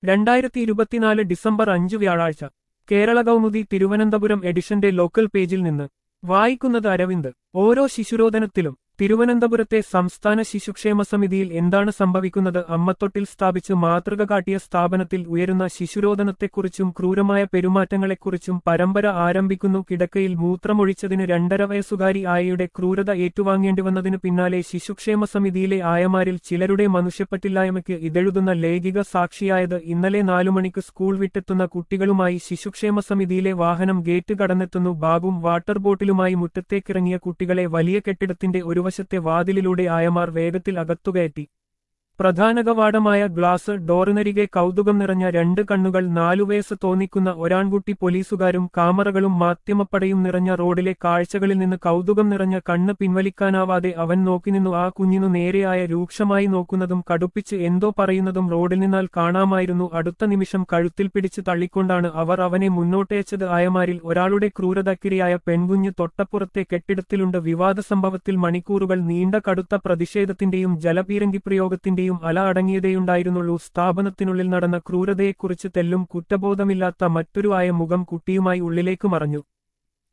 രണ്ടായിരത്തി ഇരുപത്തിനാല് ഡിസംബർ അഞ്ച് വ്യാഴാഴ്ച കേരള കൗമുദി തിരുവനന്തപുരം എഡിഷന്റെ ലോക്കൽ പേജിൽ നിന്ന് വായിക്കുന്നത് അരവിന്ദ് ഓരോ ശിശുരോധനത്തിലും തിരുവനന്തപുരത്തെ സംസ്ഥാന ശിശുക്ഷേമ സമിതിയിൽ എന്താണ് സംഭവിക്കുന്നത് അമ്മത്തൊട്ടിൽ സ്ഥാപിച്ച് മാതൃക കാട്ടിയ സ്ഥാപനത്തിൽ ഉയരുന്ന ശിശുരോധനത്തെക്കുറിച്ചും ക്രൂരമായ പെരുമാറ്റങ്ങളെക്കുറിച്ചും പരമ്പര ആരംഭിക്കുന്നു കിടക്കയിൽ മൂത്രമൊഴിച്ചതിന് രണ്ടര വയസ്സുകാരി ആയയുടെ ക്രൂരത ഏറ്റുവാങ്ങേണ്ടി വന്നതിനു പിന്നാലെ ശിശുക്ഷേമ സമിതിയിലെ ആയമാരിൽ ചിലരുടെ മനുഷ്യപ്പറ്റില്ലായ്മയ്ക്ക് ഇതെഴുതുന്ന ലേഖിക സാക്ഷിയായത് ഇന്നലെ നാലുമണിക്ക് സ്കൂൾ വിട്ടെത്തുന്ന കുട്ടികളുമായി ശിശുക്ഷേമ സമിതിയിലെ വാഹനം ഗേറ്റ് കടന്നെത്തുന്നു ബാഗും വാട്ടർ ബോട്ടിലുമായി മുറ്റത്തേക്കിറങ്ങിയ കുട്ടികളെ വലിയ കെട്ടിടത്തിന്റെ ഒരു വശത്തെ വാതിലിലൂടെ ആയമാർ വേഗത്തിൽ അകത്തുകയറ്റി പ്രധാന കവാടമായ ഗ്ലാസ് ഡോറിനരികെ കൗതുകം നിറഞ്ഞ രണ്ട് കണ്ണുകൾ നാലുവയസ്സ് തോന്നിക്കുന്ന ഒരാൺകുട്ടി പോലീസുകാരും കാമറകളും മാധ്യമപ്പടയും നിറഞ്ഞ റോഡിലെ കാഴ്ചകളിൽ നിന്ന് കൗതുകം നിറഞ്ഞ കണ്ണ് പിൻവലിക്കാനാവാതെ അവൻ നോക്കിനിന്നു ആ കുഞ്ഞിനു നേരെയായ രൂക്ഷമായി നോക്കുന്നതും കടുപ്പിച്ച് എന്തോ പറയുന്നതും റോഡിൽ നിന്നാൽ കാണാമായിരുന്നു അടുത്ത നിമിഷം കഴുത്തിൽ പിടിച്ച് തള്ളിക്കൊണ്ടാണ് അവർ അവനെ മുന്നോട്ടയച്ചത് ആയമാരിൽ ഒരാളുടെ ക്രൂരതക്കിരയായ പെൺകുഞ്ഞ് തൊട്ടപ്പുറത്തെ കെട്ടിടത്തിലുണ്ട് വിവാദ സംഭവത്തിൽ മണിക്കൂറുകൾ നീണ്ട കടുത്ത പ്രതിഷേധത്തിന്റെയും ജലപീരങ്കി പ്രയോഗത്തിന്റെയും അല അടങ്ങിയതേയുണ്ടായിരുന്നുള്ളൂ സ്ഥാപനത്തിനുള്ളിൽ നടന്ന ക്രൂരതയെക്കുറിച്ച് തെല്ലും കുറ്റബോധമില്ലാത്ത മറ്റൊരു ആയ മുഖം കുട്ടിയുമായി ഉള്ളിലേക്ക് മറഞ്ഞു